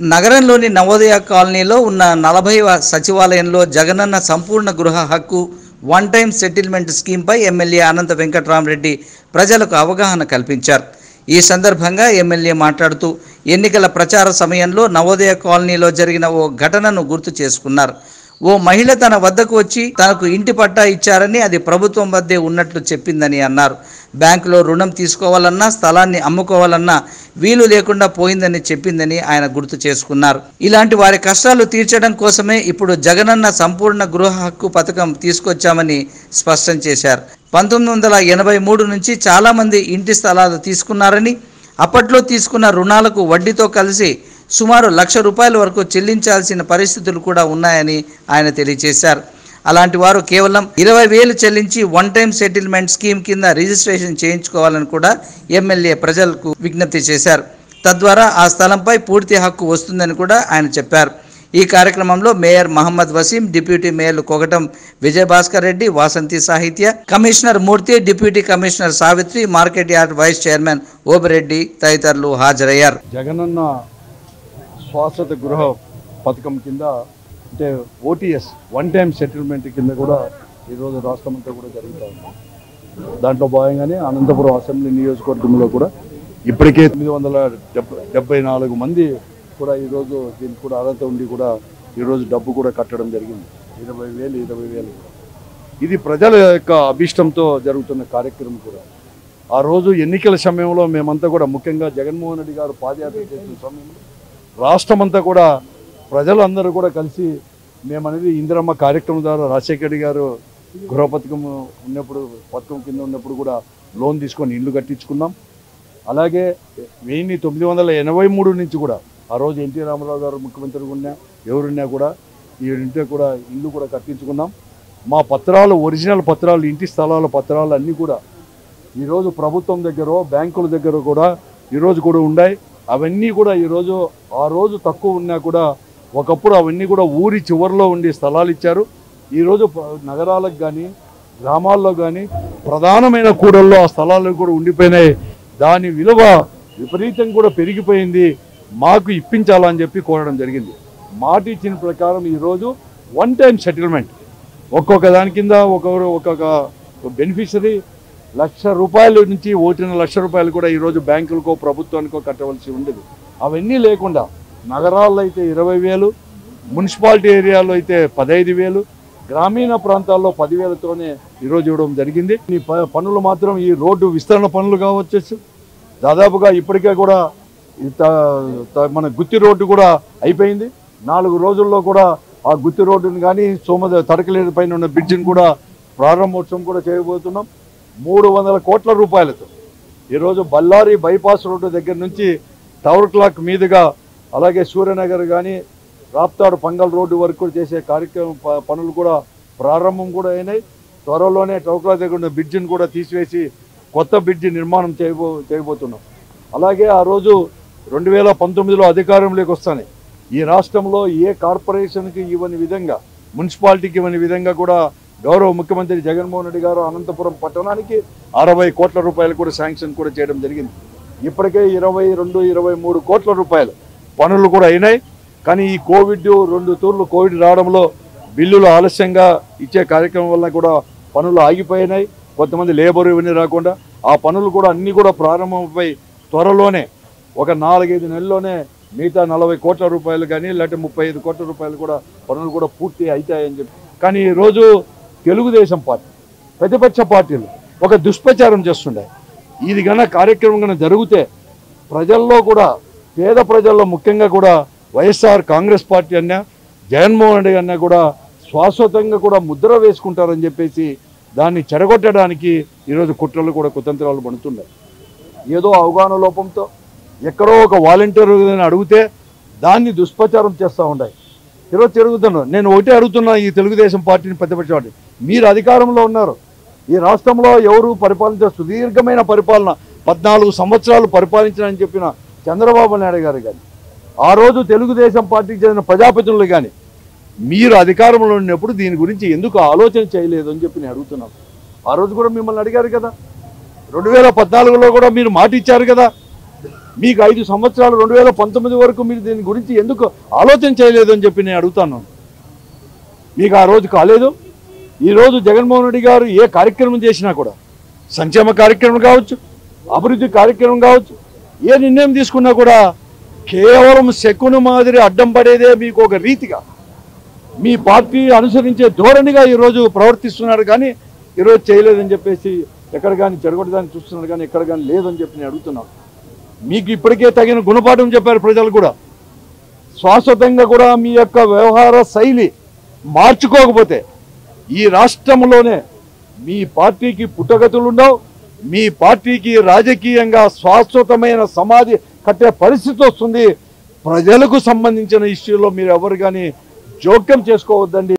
నగరంలోని నవోదయ కాలనీలో ఉన్న నలభై సచివాలయంలో జగనన్న సంపూర్ణ గృహ హక్కు వన్ టైం సెటిల్మెంట్ స్కీమ్పై ఎమ్మెల్యే అనంత వెంకట్రామరెడ్డి ప్రజలకు అవగాహన కల్పించారు ఈ సందర్భంగా ఎమ్మెల్యే మాట్లాడుతూ ఎన్నికల ప్రచార సమయంలో నవోదయ కాలనీలో జరిగిన ఓ ఘటనను గుర్తు చేసుకున్నారు ఓ మహిళ తన వద్దకు వచ్చి తనకు ఇంటి పట్టా ఇచ్చారని అది ప్రభుత్వం వద్దే ఉన్నట్లు చెప్పిందని అన్నారు బ్యాంకులో రుణం తీసుకోవాలన్నా స్థలాన్ని అమ్ముకోవాలన్నా వీలు లేకుండా పోయిందని చెప్పిందని ఆయన గుర్తు చేసుకున్నారు ఇలాంటి వారి కష్టాలు తీర్చడం కోసమే ఇప్పుడు జగనన్న సంపూర్ణ గృహ హక్కు పథకం తీసుకొచ్చామని స్పష్టం చేశారు పంతొమ్మిది వందల ఎనభై మూడు నుంచి చాలామంది ఇంటి స్థలాలు తీసుకున్నారని అప్పట్లో తీసుకున్న రుణాలకు వడ్డీతో కలిసి సుమారు లక్ష రూపాయల వరకు చెల్లించాల్సిన పరిస్థితులు కూడా ఉన్నాయని ఆయన తెలియజేశారు అలాంటి వారు కేవలం ఇరవై వేలు చెల్లించి వన్ టైం సెటిల్మెంట్ స్కీమ్ కింద రిజిస్ట్రేషన్ చేయించుకోవాలని కూడా ఎమ్మెల్యే ప్రజలకు విజ్ఞప్తి చేశారు తద్వారా ఆ స్థలంపై పూర్తి హక్కు వస్తుందని కూడా ఆయన చెప్పారు ఈ కార్యక్రమంలో మేయర్ మహమ్మద్ వసీం డిప్యూటీ మేయర్లు Kogatam Vijayabhaskar Reddy Vasanthi Sahitya commissioner Murthy deputy commissioner Savitri market yard vice chairman Obireddy తదితరులు హాజరయ్యారు జగనన్న శాశ్వత గృహ పథకం కింద అంటే ఓటీఎస్ వన్ టైం సెటిల్మెంట్ కింద కూడా ఈరోజు రాష్ట్రం అంతా కూడా జరుగుతూ ఉంది దాంట్లో భాగంగానే అనంతపురం అసెంబ్లీ నియోజకవర్గంలో కూడా ఇప్పటికే తొమ్మిది వందల డెబ్బై డెబ్బై నాలుగు మంది కూడా ఈరోజు దీనికి కూడా అర్హత ఉండి కూడా ఈరోజు డబ్బు కూడా కట్టడం జరిగింది ఇరవై వేలు ఇరవై వేలు ఇది ప్రజల యొక్క అభిష్టంతో జరుగుతున్న కార్యక్రమం కూడా ఆ రోజు ఎన్నికల సమయంలో మేమంతా కూడా ముఖ్యంగా జగన్మోహన్ రెడ్డి గారు పాదయాత్ర చేసిన సమయంలో రాష్ట్రమంతా కూడా ప్రజలందరూ కూడా కలిసి మేమనేది ఇందిరమ్మ కార్యక్రమం ద్వారా రాజశేఖర రెడ్డి గారు గృహ పథకం ఉన్నప్పుడు పథకం కింద ఉన్నప్పుడు కూడా లోన్ తీసుకొని ఇల్లు కట్టించుకున్నాం అలాగే వెయ్యి తొమ్మిది వందల ఎనభై మూడు నుంచి కూడా ఆ రోజు ఎన్టీ రామారావు గారు ముఖ్యమంత్రిగా ఉన్నా ఎవరున్నా కూడా ఈ ఇంటి కూడా ఇల్లు కూడా కట్టించుకున్నాం మా పత్రాలు ఒరిజినల్ పత్రాలు ఇంటి స్థలాల పత్రాలు అన్నీ కూడా ఈరోజు ప్రభుత్వం దగ్గర బ్యాంకుల దగ్గర కూడా ఈరోజు కూడా ఉన్నాయి అవన్నీ కూడా ఈరోజు ఆ రోజు తక్కువ ఉన్నా కూడా ఒకప్పుడు అవన్నీ కూడా ఊరి చివరిలో ఉండే స్థలాలు ఇచ్చారు ఈరోజు ప- నగరాలకు కానీ గ్రామాల్లో కానీ ప్రధానమైన కూడల్లో ఆ స్థలాలు కూడా ఉండిపోయినాయి దాని విలువ విపరీతం కూడా పెరిగిపోయింది మాకు ఇప్పించాలని చెప్పి కోరడం జరిగింది మాట ఇచ్చిన ప్రకారం ఈరోజు వన్ టైం సెటిల్మెంట్ ఒక్కొక్క దాని కింద ఒక్కొక్కరు ఒక్కొక్క బెనిఫిషరీ లక్ష రూపాయల నుంచి ఓటిన లక్ష రూపాయలు కూడా ఈరోజు బ్యాంకులకో ప్రభుత్వానికో కట్టవలసి ఉండేది అవన్నీ లేకుండా నగరాల్లో అయితే ఇరవై వేలు మున్సిపాలిటీ ఏరియాలో అయితే పదహైదు వేలు గ్రామీణ ప్రాంతాల్లో పదివేలతోనే ఈరోజు ఇవ్వడం జరిగింది ఈ ప- పనులు మాత్రం ఈ రోడ్డు విస్తరణ పనులు కావచ్చు దాదాపుగా ఇప్పటికే కూడా ఈ త- త- మన గుత్తి రోడ్డు కూడా అయిపోయింది నాలుగు రోజుల్లో కూడా ఆ గుత్తి రోడ్డుని కానీ సోమద తడకలేరు పైన ఉన్న బ్రిడ్జిని కూడా ప్రారంభోత్సవం కూడా చేయబోతున్నాం మూడు వందల కోట్ల రూపాయలతో ఈరోజు బళ్ళారి బైపాస్ రోడ్డు దగ్గర నుంచి టవర్ క్లాక్ మీదుగా అలాగే సూర్యనగర్ కానీ రాప్తాడు పంగల్ రోడ్డు వరకు కూడా చేసే కార్యక్రమం ప- పనులు కూడా ప్రారంభం కూడా అయినాయి త్వరలోనే టవర్ క్లాక్ దగ్గర ఉన్న బ్రిడ్జిని కూడా తీసివేసి కొత్త బ్రిడ్జి నిర్మాణం చేయబో చేయబోతున్నాం అలాగే ఆ రోజు రెండు వేల పంతొమ్మిదిలో అధికారంలోకి వస్తానే ఈ రాష్ట్రంలో ఏ కార్పొరేషన్కి ఇవ్వని విధంగా మున్సిపాలిటీకి ఇవ్వని విధంగా కూడా గౌరవ ముఖ్యమంత్రి జగన్మోహన్ రెడ్డి గారు అనంతపురం పట్టణానికి అరవై కోట్ల రూపాయలు కూడా శాంక్షన్ కూడా చేయడం జరిగింది ఇప్పటికే ఇరవై రెండు ఇరవై మూడు కోట్ల రూపాయలు పనులు కూడా అయినాయి కానీ ఈ కోవిడ్ రెండు తూర్లు కోవిడ్ రావడంలో బిల్లులు ఆలస్యంగా ఇచ్చే కార్యక్రమం వల్ల కూడా పనులు ఆగిపోయినాయి కొంతమంది లేబర్ ఇవన్నీ రాకుండా ఆ పనులు కూడా అన్నీ కూడా ప్రారంభమై త్వరలోనే ఒక నాలుగైదు నెలల్లోనే మిగతా నలభై కోట్ల రూపాయలు కానీ లేకపోతే ముప్పై ఐదు కోట్ల రూపాయలు కూడా పనులు కూడా పూర్తి అవుతాయని చెప్పి కానీ ఈరోజు తెలుగుదేశం పార్టీ ప్రతిపక్ష పార్టీలు ఒక దుష్ప్రచారం చేస్తుండే ఇది కన్నా కార్యక్రమం కన్నా జరిగితే ప్రజల్లో కూడా పేద ప్రజల్లో ముఖ్యంగా కూడా వైఎస్ఆర్ కాంగ్రెస్ పార్టీ అన్నా జగన్మోహన్ రెడ్డి అన్నా కూడా శాశ్వతంగా కూడా ముద్ర వేసుకుంటారని చెప్పేసి దాన్ని చెడగొట్టడానికి ఈరోజు కుట్రలు కూడా కుతంత్రాలు పడుతున్నాయి ఏదో అవగాహన లోపంతో ఎక్కడో ఒక వాలంటీర్ అడిగితే దాన్ని దుష్ప్రచారం చేస్తూ ఉన్నాయి ఈరోజు తిరుగుతున్నాను నేను ఒకటే అడుగుతున్నా ఈ తెలుగుదేశం పార్టీని ప్రతిపక్ష పార్టీ మీరు అధికారంలో ఉన్నారు ఈ రాష్ట్రంలో ఎవరు పరిపాలించే సుదీర్ఘమైన పరిపాలన పద్నాలుగు సంవత్సరాలు పరిపాలించారని చెప్పిన చంద్రబాబు నాయుడు గారు కానీ ఆ రోజు తెలుగుదేశం పార్టీకి చెందిన ప్రజాప్రతినిధులు కానీ మీరు అధికారంలో ఉన్నప్పుడు దీని గురించి ఎందుకు ఆలోచన చేయలేదు అని చెప్పి నేను అడుగుతున్నాను ఆ రోజు కూడా మిమ్మల్ని అడిగారు కదా రెండు వేల పద్నాలుగులో కూడా మీరు మాట ఇచ్చారు కదా మీకు ఐదు సంవత్సరాలు రెండు వేల పంతొమ్మిది వరకు మీరు దీని గురించి ఎందుకు ఆలోచన చేయలేదు అని చెప్పి నేను అడుగుతాను మీకు ఆ రోజు కాలేదు ఈరోజు జగన్మోహన్ రెడ్డి గారు ఏ కార్యక్రమం చేసినా కూడా సంక్షేమ కార్యక్రమం కావచ్చు అభివృద్ధి కార్యక్రమం కావచ్చు ఏ నిర్ణయం తీసుకున్నా కూడా కేవలం శకును మాదిరి అడ్డం పడేదే మీకు ఒక రీతిగా మీ పార్టీ అనుసరించే ధోరణిగా ఈరోజు ప్రవర్తిస్తున్నారు కానీ ఈరోజు చేయలేదని చెప్పేసి ఎక్కడ కానీ చెడగొట్టడానికి చూస్తున్నారు కానీ ఎక్కడ కానీ లేదని చెప్పి నేను అడుగుతున్నాను మీకు ఇప్పటికే తగిన గుణపాఠం చెప్పారు ప్రజలు కూడా శాశ్వతంగా కూడా మీ యొక్క వ్యవహార శైలి మార్చుకోకపోతే ఈ రాష్ట్రంలోనే మీ పార్టీకి పుట్టగతులు ఉండవు మీ పార్టీకి రాజకీయంగా శాశ్వతమైన సమాధి కట్టే పరిస్థితి వస్తుంది ప్రజలకు సంబంధించిన ఇష్యూలో మీరు ఎవరు కానీ జోక్యం చేసుకోవద్దండి